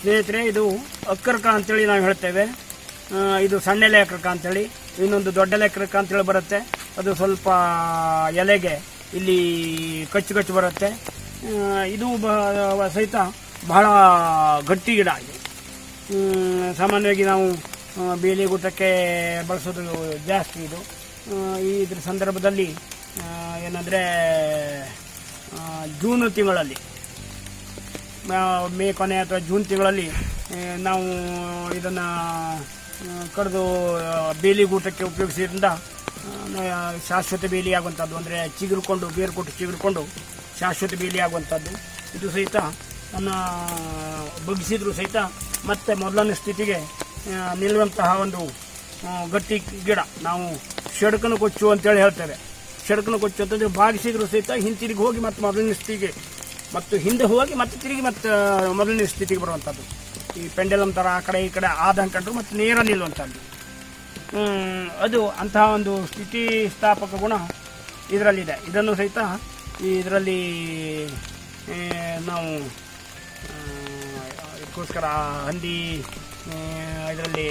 ಸ್ನೇಹಿತರೆ ಇದು ಅಕ್ಕರ್ಕ ಅಂತೇಳಿ ನಾವು ಹೇಳ್ತೇವೆ ಆ, ಇದು ಸಣ್ಣ ಎಲೆ ಅಕ್ಕರ್ಕ ಅಂತೇಳಿ ಇನ್ನೊಂದು ದೊಡ್ಡ ಎಲೆ ಅಕ್ಕರ್ಕ ಅಂತೇಳಿ ಬರುತ್ತೆ ಅದು ಸ್ವಲ್ಪ ಎಲೆಗೆ ಇಲ್ಲಿ ಕಚ್ಚು ಕಚ್ಚು ಬರುತ್ತೆ ಆ, ಇದು ಬ- ಸಹಿತ ಬಹಳ ಗಟ್ಟಿ ಗಿಡ ಇದು ಹ್ಮ್, ಸಾಮಾನ್ಯವಾಗಿ ನಾವು ಆ, ಬೇಲಿಗೂಟಕ್ಕೆ ಬಳಸೋದು ಜಾಸ್ತಿ ಇದು ಆ, ಈ ಇದ್ರ ಸಂದರ್ಭದಲ್ಲಿ ಏನಂದರೆ ಜೂನ್ ತಿಂಗಳಲ್ಲಿ ಆ, ಮೇ ಕೊನೆ ಅಥವಾ ಜೂನ್ ತಿಂಗಳಲ್ಲಿ ಆ, ನಾವು ಇದನ್ನು ಕಡಿದು ಬೇಲಿಗೂಟಕ್ಕೆ ಉಪಯೋಗಿಸಿದ್ರಿಂದ ಆ, ಶಾಶ್ವತ ಬೇಲಿ ಆಗುವಂಥದ್ದು ಅಂದರೆ ಚಿಗುರ್ಕೊಂಡು ಬೇರು ಕೊಟ್ಟು ಚಿಗುರ್ಕೊಂಡು ಶಾಶ್ವತ ಬೇಲಿ ಆಗುವಂಥದ್ದು ಇದು ಸಹಿತ ನನ್ನ ಬಗ್ಗಿಸಿದ್ರು ಸಹಿತ ಮತ್ತೆ ಮೊದಲನೇ ಸ್ಥಿತಿಗೆ ಆ, ನಿಲ್ಲುವಂತಹ ಒಂದು ಆ, ಗಟ್ಟಿ ಗಿಡ ನಾವು ಶೆಡ್ಕನ ಕೊಚ್ಚು ಅಂತೇಳಿ ಹೇಳ್ತೇವೆ ಶೆಡ್ಕನ ಕೊಚ್ಚು ಅಂತಂದ್ರೆ ಬಾಗಿಸಿದ್ರು ಸಹಿತ ಹಿಂತಿರುಗಿ ಹೋಗಿ ಮತ್ತೆ ಮೊದಲನೇ ಸ್ಥಿತಿಗೆ ಮತ್ತು ಹಿಂದೆ ಹೋಗಿ ಮತ್ತೆ ತಿರುಗಿ ಮತ್ತೆ ಮೊದಲನೇ ಸ್ಥಿತಿಗೆ ಬರುವಂಥದ್ದು ಈ ಪೆಂಡಲಮ್ ಥರ ಆ ಕಡೆ ಈ ಕಡೆ ಆದ ಅನ್ಕೊಂಡ್ರು ಮತ್ತೆ ನೇರ ನಿಲ್ಲುವಂಥದ್ದು ಹ್ಮ್, ಅದು ಅಂತಹ ಒಂದು ಸ್ಥಿತಿಸ್ಥಾಪಕ ಗುಣ ಇದರಲ್ಲಿದೆ ಇದನ್ನು ಸಹಿತ ಈ ಇದರಲ್ಲಿ ಆ, ನಾವು ಆ, ಇದಕ್ಕೋಸ್ಕರ ಹಂದಿ ಇದರಲ್ಲಿ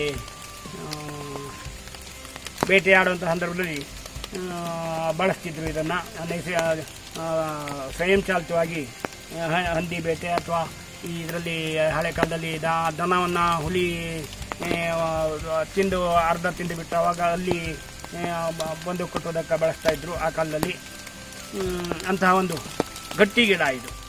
ಬೇಟೆಯಾಡುವಂಥ ಸಂದರ್ಭದಲ್ಲಿ ಆ, ಬಳಸ್ತಿದ್ರು ಇದನ್ನು ನೈಸ ಆ, ಸ್ವಯಂಚಾಲಿತವಾಗಿ ಹ- ಹಂದಿ ಬೇಟೆ ಅಥವಾ ಈ ಇದರಲ್ಲಿ ಹಳೆ ಕಾಲದಲ್ಲಿ ದ ದನವನ್ನು ಹುಲಿ ಆ, ತಿಂದು ಅರ್ಧ ತಿಂದು ಬಿಟ್ಟು ಅವಾಗ ಅಲ್ಲಿ ಆ, ಬ- ಬಂದು ಕಟ್ಟೋದಕ್ಕೆ ಬಳಸ್ತಾ ಇದ್ರು ಆ ಕಾಲದಲ್ಲಿ ಹ್ಮ್, ಅಂತಹ ಒಂದು ಗಟ್ಟಿ ಗಿಡ ಇದು